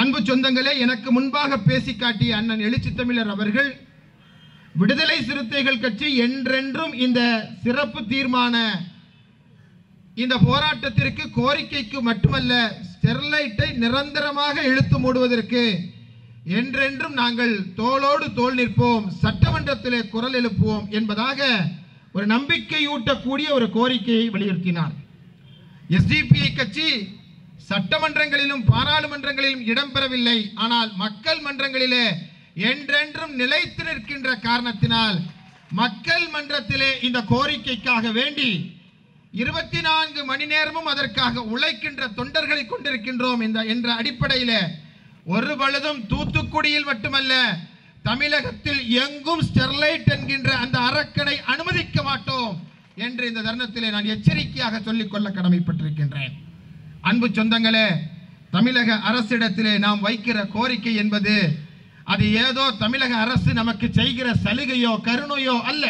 அன்பு சொந்தங்களே எனக்கு முன்பாக பேசி காட்டிய அண்ணன் எழுச்சி தமிழர் அவர்கள் விடுதலை சிறுத்தைகள் கட்சி என்றென்றும் இந்த சிறப்பு தீர்மான இந்த போராட்டத்திற்கு கோரிக்கைக்கு மட்டுமல்ல ஸ்டெர்லைட்டை நிரந்தரமாக இழுத்து மூடுவதற்கு என்றென்றும் நாங்கள் தோளோடு தோள் நிற்போம் சட்டமன்றத்திலே குரல் எழுப்புவோம் என்பதாக ஒரு நம்பிக்கையூட்டக்கூடிய ஒரு கோரிக்கையை வலியுறுத்தினார் எஸ்டிபிஐ கட்சி சட்டமன்றங்களிலும் பாராளுமன்றங்களிலும் இடம்பெறவில்லை ஆனால் மக்கள் மன்றங்களிலே என்றென்றும் நிலைத்து நிற்கின்ற காரணத்தினால் மக்கள் மன்றத்திலே இந்த கோரிக்கைக்காக வேண்டி இருபத்தி நான்கு மணி நேரமும் அதற்காக உழைக்கின்ற தொண்டர்களை கொண்டிருக்கின்றோம் இந்த என்ற அடிப்படையில் ஒரு பொழுதும் தூத்துக்குடியில் மட்டுமல்ல தமிழகத்தில் எங்கும் ஸ்டெர்லைட் என்கின்ற அந்த அரக்கனை அனுமதிக்க மாட்டோம் என்று இந்த தருணத்திலே நான் எச்சரிக்கையாக சொல்லிக்கொள்ள கடமைப்பட்டிருக்கின்றேன் அன்பு சொந்தங்களே தமிழக அரசிடத்திலே நாம் வைக்கிற கோரிக்கை என்பது அது ஏதோ தமிழக அரசு நமக்கு செய்கிற சலுகையோ கருணையோ அல்ல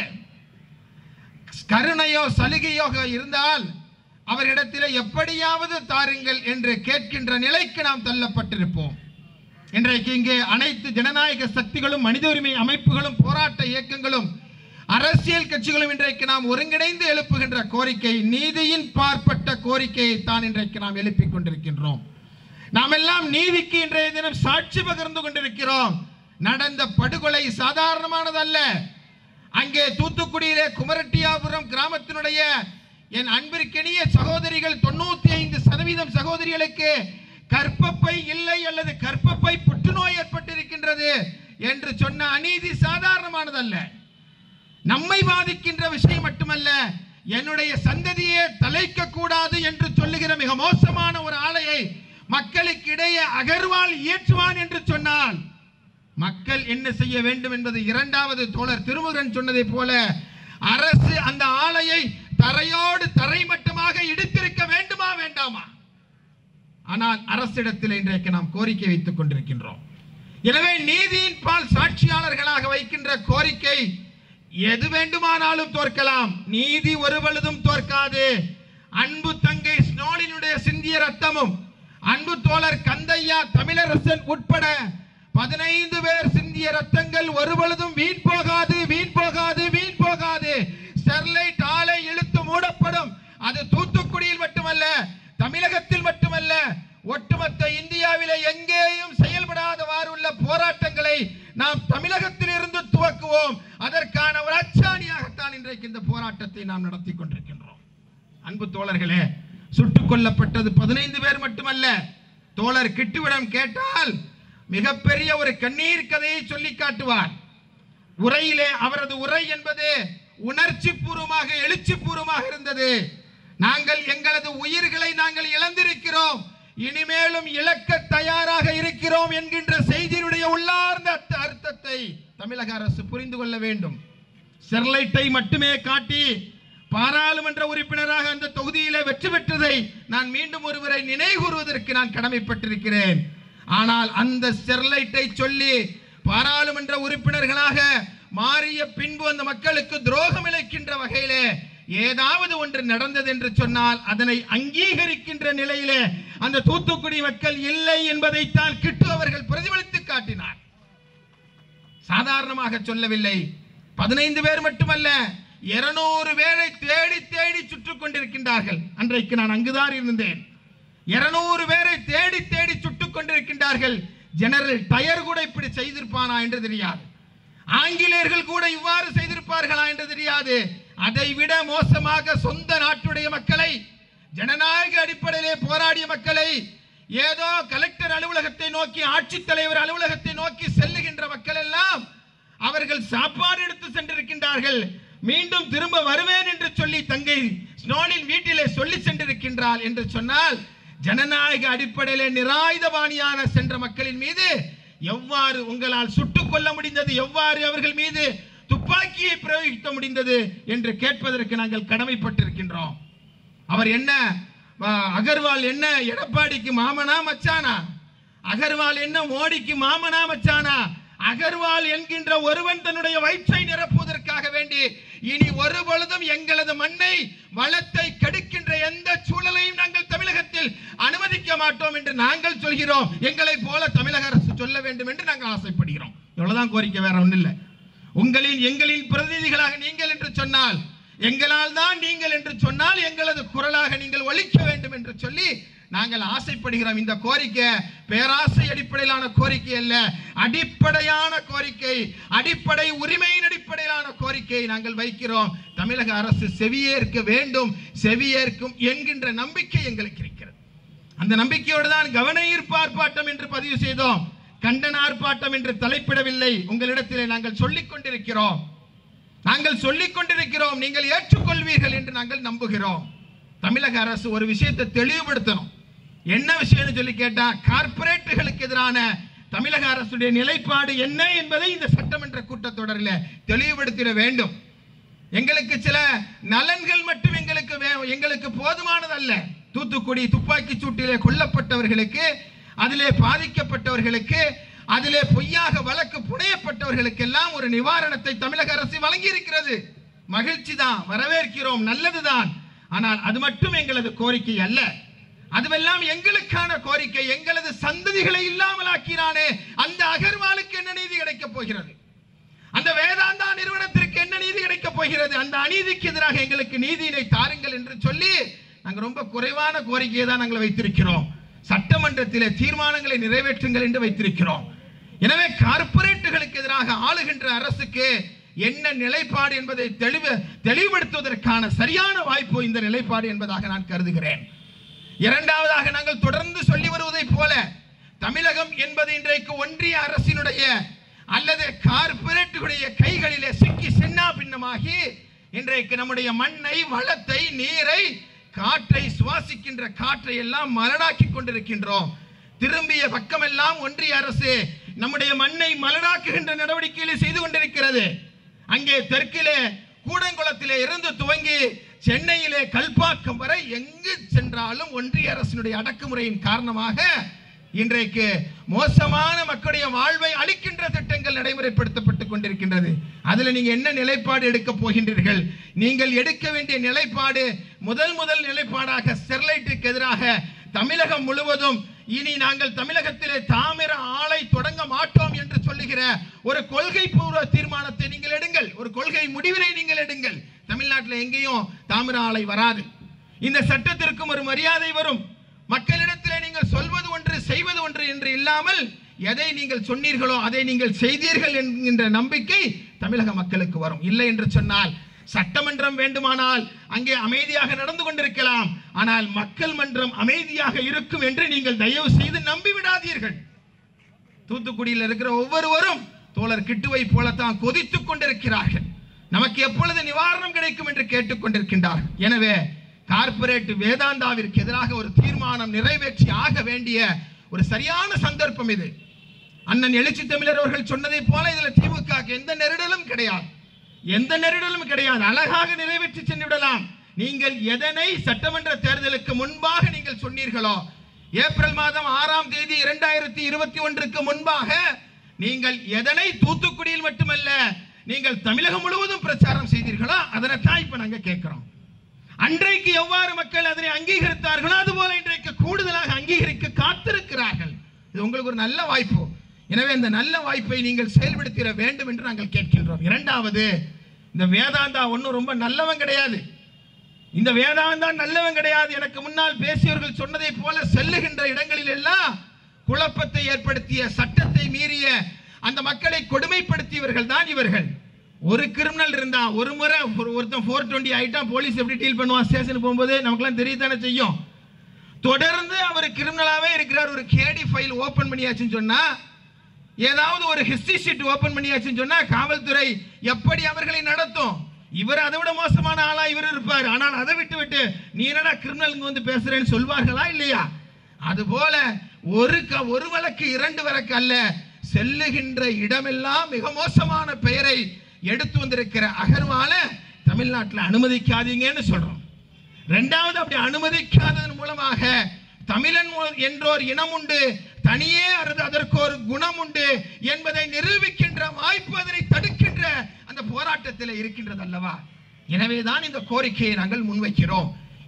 கருணையோ சலுகையோ இருந்தால் அவரிடத்திலே எப்படியாவது தாருங்கள் என்று கேட்கின்ற நிலைக்கு நாம் தள்ளப்பட்டிருப்போம் இன்றைக்கு இங்கே அனைத்து ஜனநாயக சக்திகளும் மனித உரிமை அமைப்புகளும் போராட்ட இயக்கங்களும் அரசியல் கட்சிகளும் இன்றைக்கு நாம் ஒருங்கிணைந்து எழுப்புகின்ற கோரிக்கை நீதியின் பார்ப்பட்ட கோரிக்கையை தான் இன்றைக்கு நாம் எழுப்பிக் கொண்டிருக்கின்றோம் நாம் எல்லாம் நீதிக்கு இன்றைய தினம் சாட்சி பகிர்ந்து கொண்டிருக்கிறோம் நடந்த படுகொலை சாதாரணமானதல்ல அங்கே தூத்துக்குடியிலே குமரட்டியாபுரம் கிராமத்தினுடைய என் அன்பிற்கினிய சகோதரிகள் தொண்ணூத்தி ஐந்து சதவீதம் சகோதரிகளுக்கு கற்பப்பை இல்லை அல்லது கற்பப்பை புற்றுநோய் ஏற்பட்டிருக்கின்றது என்று சொன்ன அநீதி சாதாரணமானதல்ல நம்மை பாதிக்கின்ற விஷயம் மட்டுமல்ல என்னுடைய சந்ததியே தலைக்க கூடாது என்று சொல்லுகிற மிக மோசமான ஒரு ஆலையை மக்களுக்கு இடையே அகர்வால் இயற்றுவான் என்று சொன்னால் மக்கள் என்ன செய்ய வேண்டும் என்பது இரண்டாவது தோழர் திருமுருகன் சொன்னதைப் போல அரசு அந்த ஆலையை தரையோடு தரைமட்டமாக இடித்திருக்க வேண்டுமா வேண்டாமா ஆனால் அரசிடத்தில் இன்றைக்கு நாம் கோரிக்கை வைத்துக் கொண்டிருக்கின்றோம் எனவே நீதியின் பால் சாட்சியாளர்களாக வைக்கின்ற கோரிக்கை எது வேண்டுமானாலும் தோற்கலாம் நீதி ஒரு பொழுதும் தோற்காது அன்பு தங்கை ஸ்னோலினுடைய சிந்திய ரத்தமும் அன்பு தோழர் கந்தையா தமிழரசன் உட்பட பதினைந்து பேர் சிந்திய ரத்தங்கள் ஒரு பொழுதும் வீண் போகாது வீண் போகாது வீண் போகாது ஸ்டெர்லைட் ஆலை இழுத்து மூடப்படும் அது தூத்துக்குடியில் மட்டுமல்ல தமிழகத்தில் மட்டுமல்ல ஒட்டுமொத்த இந்தியாவிலே எங்கேயும் செயல்படாதவாறு உள்ள போராட்டங்களை நாம் தமிழகத்தில் இருந்து துவக்குவோம் அதற்கான ஒரு அச்சாணியாகத்தான் இன்றைக்கு இந்த போராட்டத்தை நாம் நடத்தி கொண்டிருக்கின்றோம் அன்பு தோழர்களே சுட்டுக் கொல்லப்பட்டது பதினைந்து பேர் மட்டுமல்ல தோழர் கிட்டுவிடம் கேட்டால் மிகப்பெரிய ஒரு கண்ணீர் கதையை சொல்லி காட்டுவார் உரையிலே அவரது உரை என்பது உணர்ச்சி பூர்வமாக எழுச்சி பூர்வமாக இருந்தது நாங்கள் எங்களது உயிர்களை நாங்கள் இழந்திருக்கிறோம் இனிமேலும் இழக்க தயாராக இருக்கிறோம் என்கின்ற செய்தியினுடைய உள்ளார்ந்த அர்த்த- அர்த்தத்தை தமிழக அரசு புரிந்து கொள்ள வேண்டும் ஸ்டெர்லைட்டை மட்டுமே காட்டி பாராளுமன்ற உறுப்பினராக அந்த தொகுதியிலே வெற்றி பெற்றதை நான் மீண்டும் ஒருவரை நினைவுகூறுவதற்கு நான் கடமைப்பட்டிருக்கிறேன் ஆனால் அந்த ஸ்டெர்லைட்டை சொல்லி பாராளுமன்ற உறுப்பினர்களாக மாறிய பின்பு அந்த மக்களுக்கு துரோகம் இழைக்கின்ற வகையிலே ஏதாவது ஒன்று நடந்தது என்று சொன்னால் அதனை அங்கீகரிக்கின்ற நிலையிலே அந்த தூத்துக்குடி மக்கள் இல்லை என்பதைத்தான் கிட்டு அவர்கள் பிரதிபலித்து காட்டினார் சாதாரணமாக சொல்லவில்லை பதினைந்து பேர் மட்டுமல்ல இருநூறு பேரை தேடி தேடி சுட்டுக் கொண்டிருக்கின்றார்கள் அன்றைக்கு நான் அங்குதான் இருந்தேன் இருநூறு பேரை தேடி தேடி சுட்டுக் கொண்டிருக்கின்றார்கள் ஜெனரல் டயர் கூட இப்படி செய்திருப்பானா என்று தெரியாது ஆங்கிலேயர்கள் கூட இவ்வாறு செய்திருப்பார்களா என்று தெரியாது அதை விட மோசமாக சொந்த நாட்டுடைய மக்களை ஜனநாயக அடிப்படையிலே போராடிய மக்களை ஏதோ கலெக்டர் அலுவலகத்தை நோக்கி ஆட்சித்தலைவர் அலுவலகத்தை நோக்கி செல்லுகின்ற மக்கள் எல்லாம் அவர்கள் சாப்பாடு எடுத்து சென்றிருக்கின்றார்கள் மீண்டும் திரும்ப வருவேன் என்று சொல்லி தங்கை ஸ்னோலின் வீட்டிலே சொல்லி சென்றிருக்கின்றாள் என்று சொன்னால் ஜனநாயக அடிப்படையிலே நிராயுதபாணியான சென்ற மக்களின் மீது எவ்வாறு உங்களால் சுட்டுக் கொள்ள முடிந்தது எவ்வாறு அவர்கள் மீது துப்பாக்கியை பிரயோகிக்க முடிந்தது என்று கேட்பதற்கு நாங்கள் கடமைப்பட்டிருக்கின்றோம் அவர் என்ன ஆ, அகர்வால் என்ன எடப்பாடிக்கு மாமனா மச்சானா அகர்வால் என்ன மோடிக்கு மாமனா மச்சானா அகர்வால் என்கின்ற ஒருவன் தன்னுடைய வயிற்றை நிரப்புவதற்காக வேண்டி இனி ஒரு பொழுதும் எங்களது மண்ணை வளத்தை கெடுக்கின்ற எந்த சூழலையும் நாங்கள் தமிழகத்தில் அனுமதிக்க மாட்டோம் என்று நாங்கள் சொல்கிறோம் எங்களை போல தமிழக அரசு சொல்ல வேண்டும் என்று நாங்கள் ஆசைப்படுகிறோம் இவ்வளவுதான் கோரிக்கை வேற ஒன்றும் இல்லை உங்களின் எங்களின் பிரதிநிதிகளாக நீங்கள் என்று சொன்னால் எங்களால் தான் நீங்கள் என்று சொன்னால் எங்களது குரலாக நீங்கள் ஒழிக்க வேண்டும் என்று சொல்லி நாங்கள் ஆசைப்படுகிறோம் இந்த கோரிக்கை பேராசை அடிப்படையிலான கோரிக்கை அல்ல அடிப்படையான கோரிக்கை அடிப்படை உரிமையின் அடிப்படையிலான கோரிக்கையை நாங்கள் வைக்கிறோம் தமிழக அரசு செவியேற்க வேண்டும் செவியேற்கும் என்கின்ற நம்பிக்கை எங்களுக்கு இருக்கிறது அந்த நம்பிக்கையோடு தான் கவன ஈர்ப்பு ஆர்ப்பாட்டம் என்று பதிவு செய்தோம் கண்டன ஆர்ப்பாட்டம் என்று தலைப்பிடவில்லை உங்களிடத்திலே நாங்கள் சொல்லிக் கொண்டிருக்கிறோம் நாங்கள் சொல்லிக் கொண்டிருக்கிறோம் நீங்கள் ஏற்றுக்கொள்வீர்கள் என்று நாங்கள் நம்புகிறோம் தமிழக அரசு ஒரு விஷயத்தை தெளிவுபடுத்தணும் என்ன விஷயம்னு சொல்லி கேட்டா கார்ப்பரேட்டுகளுக்கு எதிரான தமிழக அரசுடைய நிலைப்பாடு என்ன என்பதை இந்த சட்டமன்ற கூட்டத்தொடரில் தெளிவுபடுத்திட வேண்டும் எங்களுக்கு சில நலன்கள் மட்டும் எங்களுக்கு வே- எங்களுக்கு போதுமானதல்ல தூத்துக்குடி துப்பாக்கி சூட்டிலே கொல்லப்பட்டவர்களுக்கு அதிலே பாதிக்கப்பட்டவர்களுக்கு அதிலே பொய்யாக வழக்கு புனையப்பட்டவர்களுக்கெல்லாம் ஒரு நிவாரணத்தை தமிழக அரசு வழங்கி இருக்கிறது மகிழ்ச்சி தான் வரவேற்கிறோம் நல்லதுதான் ஆனால் அது மட்டும் எங்களது கோரிக்கை அல்ல அதுவெல்லாம் எங்களுக்கான கோரிக்கை எங்களது சந்ததிகளை இல்லாமலாக்கினானே அந்த அகர்வாலுக்கு என்ன நீதி கிடைக்கப் போகிறது அந்த வேதாந்தா நிறுவனத்திற்கு என்ன நீதி கிடைக்கப் போகிறது அந்த அநீதிக்கு எதிராக எங்களுக்கு நீதியினை தாருங்கள் என்று சொல்லி நாங்கள் ரொம்ப குறைவான கோரிக்கையை தான் நாங்கள் வைத்திருக்கிறோம் சட்டமன்றத்திலே தீர்மானங்களை நிறைவேற்றுங்கள் என்று வைத்திருக்கிறோம் எனவே கார்ப்பரேட்டுகளுக்கு எதிராக ஆளுகின்ற அரசுக்கு என்ன நிலைப்பாடு என்பதை தெளிவு தெளிவுபடுத்துவதற்கான சரியான வாய்ப்பு இந்த நிலைப்பாடு என்பதாக நான் கருதுகிறேன் இரண்டாவதாக நாங்கள் தொடர்ந்து சொல்லி வருவதைப் போல தமிழகம் என்பது இன்றைக்கு ஒன்றிய அரசினுடைய அல்லது கார்ப்பரேட்டுடைய கைகளிலே சிக்கி சின்னா பின்னமாகி இன்றைக்கு நம்முடைய மண்ணை வளத்தை நீரை காற்றை சுவாசிக்கின்ற காற்றை எல்லாம் மலடாக்கி கொண்டிருக்கின்றோம் திரும்பிய பக்கமெல்லாம் ஒன்றிய அரசு நம்முடைய மண்ணை மலடாக்குகின்ற நடவடிக்கைகளை செய்து கொண்டிருக்கிறது அங்கே தெற்கிலே கூடங்குளத்திலே இருந்து துவங்கி சென்னையிலே கல்பாக்கம் வரை எங்கு சென்றாலும் ஒன்றிய அரசினுடைய அடக்குமுறையின் காரணமாக இன்றைக்கு மோசமான மக்களுடைய வாழ்வை அளிக்கின்ற திட்டங்கள் நடைமுறைப்படுத்தப்பட்டுக் கொண்டிருக்கின்றது அதுல நீங்க என்ன நிலைப்பாடு எடுக்க போகின்றீர்கள் நீங்கள் எடுக்க வேண்டிய நிலைப்பாடு முதல் முதல் நிலைப்பாடாக ஸ்டெர்லைட்டுக்கு எதிராக தமிழகம் முழுவதும் இனி நாங்கள் தமிழகத்திலே தாமிர ஆலை தொடங்க மாட்டோம் என்று சொல்லுகிற ஒரு கொள்கை பூர்வ தீர்மானத்தை நீங்கள் எடுங்கள் ஒரு கொள்கை முடிவினை நீங்கள் எடுங்கள் தமிழ்நாட்டில் எங்கேயும் தாமிர ஆலை வராது இந்த சட்டத்திற்கும் ஒரு மரியாதை வரும் மக்களிடத்திலே நீங்கள் சொல்வது ஒன்று செய்வது ஒன்று என்று இல்லாமல் எதை நீங்கள் சொன்னீர்களோ அதை நீங்கள் செய்தீர்கள் என்கின்ற நம்பிக்கை தமிழக மக்களுக்கு வரும் இல்லை என்று சொன்னால் சட்டமன்றம் வேண்டுமானால் அங்கே அமைதியாக நடந்து கொண்டிருக்கலாம் ஆனால் மக்கள் மன்றம் அமைதியாக இருக்கும் என்று நீங்கள் தயவு செய்து நம்பி விடாதீர்கள் தூத்துக்குடியில் இருக்கிற ஒவ்வொருவரும் தோழர் கிட்டுவை போலத்தான் கொதித்துக் கொண்டிருக்கிறார்கள் நமக்கு எப்பொழுது நிவாரணம் கிடைக்கும் என்று கேட்டுக்கொண்டிருக்கின்றார்கள் எனவே கார்ப்பரேட் வேதாந்தாவிற்கு எதிராக ஒரு தீர்மானம் நிறைவேற்றி ஆக வேண்டிய ஒரு சரியான சந்தர்ப்பம் இது அண்ணன் எழுச்சி தமிழர் அவர்கள் சொன்னதை போல இதுல திமுக க்கு எந்த நெருடலும் கிடையாது எந்த நெருடலும் கிடையாது அழகாக நிறைவேற்றி சென்று விடலாம் நீங்கள் எதனை சட்டமன்ற தேர்தலுக்கு முன்பாக நீங்கள் சொன்னீர்களோ ஏப்ரல் மாதம் ஆறாம் தேதி இரண்டாயிரத்தி இருபத்தி ஒன்றுக்கு முன்பாக நீங்கள் எதனை தூத்துக்குடியில் மட்டுமல்ல நீங்கள் தமிழகம் முழுவதும் பிரச்சாரம் செய்தீர்களோ அதனை தான் இப்ப நாங்க கேட்கிறோம் அன்றைக்கு எவ்வாறு மக்கள் அதனை அங்கீகரித்தார்களோ அதுபோல இன்றைக்கு கூடுதலாக அங்கீகரிக்க காத்திருக்கிறார்கள் இது உங்களுக்கு ஒரு நல்ல வாய்ப்பு எனவே இந்த நல்ல வாய்ப்பை நீங்கள் செயல்படுத்திட வேண்டும் என்று நாங்கள் கேட்கின்றோம் இரண்டாவது இந்த வேதாந்தா ஒன்றும் ரொம்ப நல்லவன் கிடையாது இந்த வேதாந்தா நல்லவன் கிடையாது எனக்கு முன்னால் பேசியவர்கள் சொன்னதை போல செல்லுகின்ற இடங்களில் எல்லாம் குழப்பத்தை ஏற்படுத்திய சட்டத்தை மீறிய அந்த மக்களை கொடுமைப்படுத்தியவர்கள் தான் இவர்கள் ஒரு கிரிமினல் இருந்தா ஒரு முறை ஒரு ஒருத்தன் ஃபோர் டுவெண்ட்டி ஆயிட்டா போலீஸ் எப்படி டீல் பண்ணுவான் ஸ்டேஷனுக்கு போகும்போது நமக்குலாம் தெரியத்தானே செய்யும் தொடர்ந்து அவர் கிரிமினலாவே இருக்கிறார் ஒரு கேடி ஃபைல் ஓபன் பண்ணியாச்சுன்னு சொன்னா ஏதாவது ஒரு ஹிஸ்டரி ஷீட் ஓபன் பண்ணியாச்சுன்னு சொன்னா காவல்துறை எப்படி அவர்களை நடத்தும் இவர் அதை விட மோசமான ஆளா இவர் இருப்பார் ஆனால் அதை விட்டு விட்டு நீ என்னடா கிரிமினல் வந்து பேசுறேன்னு சொல்வார்களா இல்லையா அதுபோல ஒரு க ஒரு வழக்கு இரண்டு வழக்கு அல்ல செல்லுகின்ற இடமெல்லாம் மிக மோசமான பெயரை எடுத்து வந்திருக்கிற அகர்வால தமிழ்நாட்டில் அனுமதிக்காதீங்கன்னு சொல்றோம் ரெண்டாவது அப்படி அனுமதிக்காததன் மூலமாக தமிழன் மு- என்றோர் இனம் உண்டு தனியே அறுது அதற்கு ஒரு குணம் உண்டு என்பதை நிரூபிக்கின்ற வாய்ப்பு அதனை தடுக்கின்ற அந்த போராட்டத்தில் இருக்கின்றது அல்லவா எனவேதான் இந்த கோரிக்கையை நாங்கள் முன்வைக்கிறோம்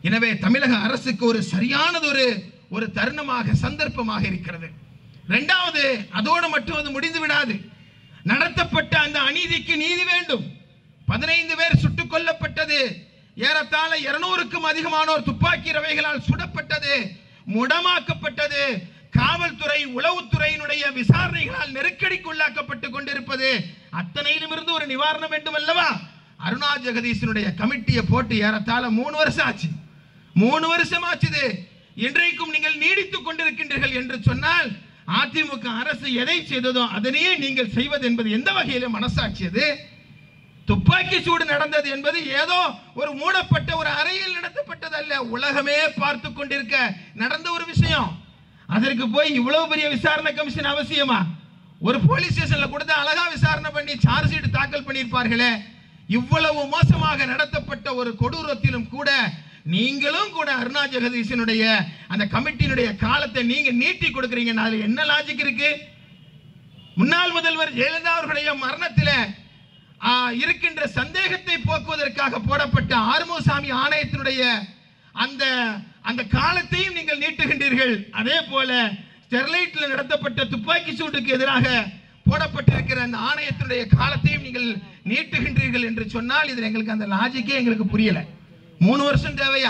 எனவே தமிழக அரசுக்கு ஒரு சரியானதொரு ஒரு தருணமாக சந்தர்ப்பமாக இருக்கிறது இரண்டாவது அதோடு மட்டும் அது முடிந்து விடாது நடத்தப்பட்ட அந்த அநீதிக்கு நீதி வேண்டும் பதினைந்து பேர் சுட்டுக் கொல்லப்பட்டது ஏறத்தாழ இருநூறுக்கும் அதிகமானோர் துப்பாக்கி ரவைகளால் சுடப்பட்டது முடமாக்கப்பட்டது காவல்துறை உளவுத்துறையினுடைய விசாரணைகளால் நெருக்கடிக்குள்ளாக்கப்பட்டு கொண்டிருப்பது அத்தனையிலும் இருந்து ஒரு நிவாரணம் வேண்டும் அல்லவா அருணா ஜெகதீசனுடைய கமிட்டியை போட்டு ஏறத்தாழ மூணு வருஷம் ஆச்சு மூணு வருஷம் ஆச்சுது இன்றைக்கும் நீங்கள் நீடித்துக் கொண்டிருக்கின்றீர்கள் என்று சொன்னால் அதிமுக அரசு எதை செய்ததோ அதனையே நீங்கள் செய்வது என்பது எந்த வகையில மனசாட்சி அது துப்பாக்கி சூடு நடந்தது என்பது ஏதோ ஒரு மூடப்பட்ட ஒரு அறையில் நடத்தப்பட்டது அல்ல உலகமே பார்த்து கொண்டிருக்க நடந்த ஒரு விஷயம் அதற்கு போய் இவ்வளவு பெரிய விசாரணை கமிஷன் அவசியமா ஒரு போலீஸ் ஸ்டேஷன்ல கொடுத்து அழகா விசாரணை பண்ணி சார்ஜ் ஷீட் தாக்கல் பண்ணியிருப்பார்களே இவ்வளவு மோசமாக நடத்தப்பட்ட ஒரு கொடூரத்திலும் கூட நீங்களும் கூட அருணா ஜெகதீசனுடைய அந்த கமிட்டியினுடைய காலத்தை நீங்க நீட்டி கொடுக்குறீங்க அதுல என்ன லாஜிக் இருக்கு முன்னாள் முதல்வர் ஜெயலலிதா அவர்களுடைய மரணத்தில் ஆ, இருக்கின்ற சந்தேகத்தை போக்குவதற்காக போடப்பட்ட ஆறுமுகசாமி ஆணையத்தினுடைய அந்த அந்த காலத்தையும் நீங்கள் நீட்டுகின்றீர்கள் அதே போல ஸ்டெர்லைட்ல நடத்தப்பட்ட துப்பாக்கி சூட்டுக்கு எதிராக போடப்பட்டிருக்கிற அந்த ஆணையத்தினுடைய காலத்தையும் நீங்கள் நீட்டுகின்றீர்கள் என்று சொன்னால் இதில் எங்களுக்கு அந்த லாஜிக்கே எங்களுக்கு புரியல மூணு வருஷம் தேவையா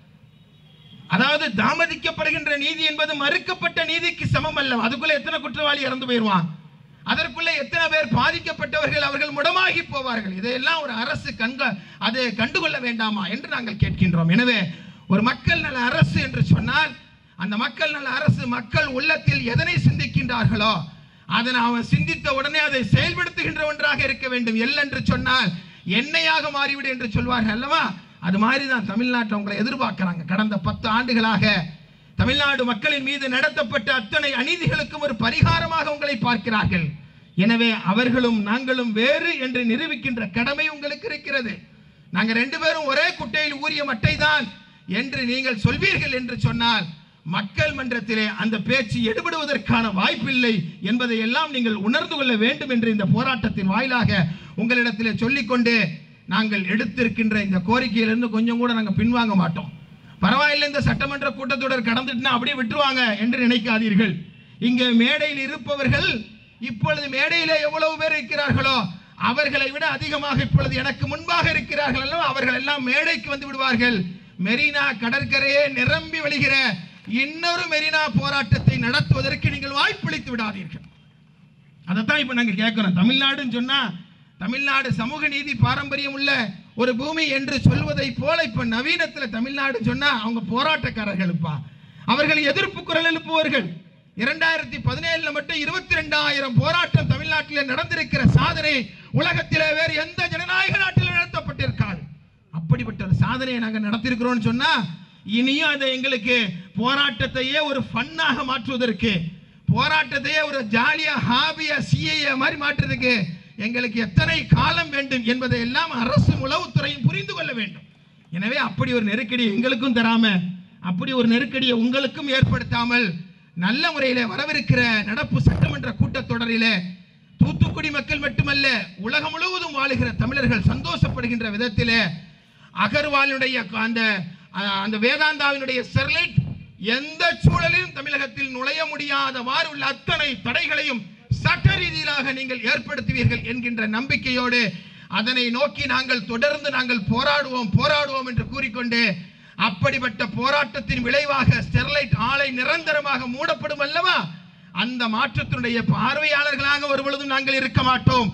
அதாவது தாமதிக்கப்படுகின்ற நீதி என்பது மறுக்கப்பட்ட நீதிக்கு சமம் அல்ல அதுக்குள்ள எத்தனை குற்றவாளி இறந்து போயிருவான் அதற்குள்ள எத்தனை பேர் பாதிக்கப்பட்டவர்கள் அவர்கள் முடமாகி போவார்கள் இதையெல்லாம் ஒரு அரசு கண்க அது கண்டுகொள்ள வேண்டாமா என்று நாங்கள் கேட்கின்றோம் எனவே ஒரு மக்கள் நல அரசு என்று சொன்னால் அந்த மக்கள் நல அரசு மக்கள் உள்ளத்தில் எதனை சிந்திக்கின்றார்களோ அதனை அவன் சிந்தித்த உடனே அதை செயல்படுத்துகின்ற ஒன்றாக இருக்க வேண்டும் எல் என்று சொன்னால் எண்ணெயாக மாறிவிடு என்று சொல்வார்கள் அல்லவா அது மாதிரி தான் தமிழ்நாட்டை உங்களை எதிர்பார்க்கிறாங்க கடந்த பத்து ஆண்டுகளாக தமிழ்நாடு மக்களின் மீது நடத்தப்பட்ட அத்தனை அநீதிகளுக்கும் ஒரு பரிகாரமாக உங்களை பார்க்கிறார்கள் எனவே அவர்களும் நாங்களும் வேறு என்று நிரூபிக்கின்ற கடமை உங்களுக்கு இருக்கிறது நாங்க ரெண்டு பேரும் ஒரே குட்டையில் ஊறிய மட்டை தான் என்று நீங்கள் சொல்வீர்கள் என்று சொன்னால் மக்கள் மன்றத்திலே அந்த பேச்சு எடுபடுவதற்கான வாய்ப்பில்லை என்பதை எல்லாம் நீங்கள் உணர்ந்து கொள்ள வேண்டும் என்று இந்த போராட்டத்தின் வாயிலாக உங்களிடத்திலே சொல்லிக்கொண்டு நாங்கள் எடுத்திருக்கின்ற இந்த கோரிக்கையிலிருந்து கொஞ்சம் கூட நாங்கள் பின்வாங்க மாட்டோம் பரவாயில்லை இந்த சட்டமன்ற கூட்டத்தொடர் கடந்துட்டுனா அப்படியே விட்டுருவாங்க என்று நினைக்காதீர்கள் இங்கே மேடையில் இருப்பவர்கள் இப்பொழுது மேடையிலே எவ்வளவு பேர் இருக்கிறார்களோ அவர்களை விட அதிகமாக இப்பொழுது எனக்கு முன்பாக இருக்கிறார்கள் அல்லவா அவர்கள் எல்லாம் மேடைக்கு வந்து விடுவார்கள் மெரினா கடற்கரையே நிரம்பி வழிகிற இன்னொரு மெரினா போராட்டத்தை நடத்துவதற்கு நீங்கள் வாய்ப்பளித்து விடாதீர்கள் அதைத்தான் இப்ப நாங்க கேட்கிறோம் தமிழ்நாடுன்னு சொன்னா தமிழ்நாடு சமூக நீதி பாரம்பரியம் உள்ள ஒரு பூமி என்று சொல்வதை போல இப்ப நவீனத்துல தமிழ்நாடு சொன்னா அவங்க போராட்டக்காரர்களுப்பா அவர்கள் எதிர்ப்பு குரல் எழுப்புவார்கள் இரண்டாயிரத்தி பதினேழுல மட்டும் இருபத்தி ரெண்டாயிரம் போராட்டம் தமிழ்நாட்டில் நடந்திருக்கிற சாதனை உலகத்திலே வேறு எந்த ஜனநாயக நாட்டில் நடத்தப்பட்டிருக்காது அப்படிப்பட்ட ஒரு சாதனையை நாங்க நடத்திருக்கிறோம்னு சொன்னா இனியும் அதை எங்களுக்கு போராட்டத்தையே ஒரு ஃபன்னாக மாற்றுவதற்கு போராட்டத்தையே ஒரு ஜாலியா ஹாபியா சிஏ மாதிரி மாற்றுறதுக்கு எங்களுக்கு எத்தனை காலம் வேண்டும் என்பதை எல்லாம் அரசு உளவுத்துறையும் புரிந்து கொள்ள வேண்டும் எனவே அப்படி ஒரு நெருக்கடி எங்களுக்கும் தராம அப்படி ஒரு நெருக்கடியை உங்களுக்கும் ஏற்படுத்தாமல் நல்ல முறையில் வரவிருக்கிற நடப்பு சட்டமன்ற கூட்டத்தொடரிலே தூத்துக்குடி மக்கள் மட்டுமல்ல உலகம் முழுவதும் வாழுகிற தமிழர்கள் சந்தோஷப்படுகின்ற விதத்திலே அகர்வாலுடைய அந்த அஹ், அந்த வேதாந்தாவினுடைய ஸ்டெர்லைட் எந்த சூழலிலும் தமிழகத்தில் நுழைய முடியாதவாறு உள்ள அத்தனை தடைகளையும் சட்ட ரீதியிலாக நீங்கள் ஏற்படுத்துவீர்கள் என்கின்ற நம்பிக்கையோடு அதனை நோக்கி நாங்கள் தொடர்ந்து நாங்கள் போராடுவோம் போராடுவோம் என்று கூறிக்கொண்டு அப்படிப்பட்ட போராட்டத்தின் விளைவாக ஸ்டெர்லைட் ஆலை நிரந்தரமாக மூடப்படும் அல்லவா அந்த மாற்றத்தினுடைய பார்வையாளர்களாக ஒரு பொழுதும் நாங்கள் இருக்க மாட்டோம்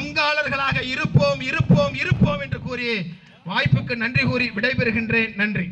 பங்காளர்களாக இருப்போம் இருப்போம் இருப்போம் என்று கூறி வாய்ப்புக்கு நன்றி கூறி விடைபெறுகின்றேன் நன்றி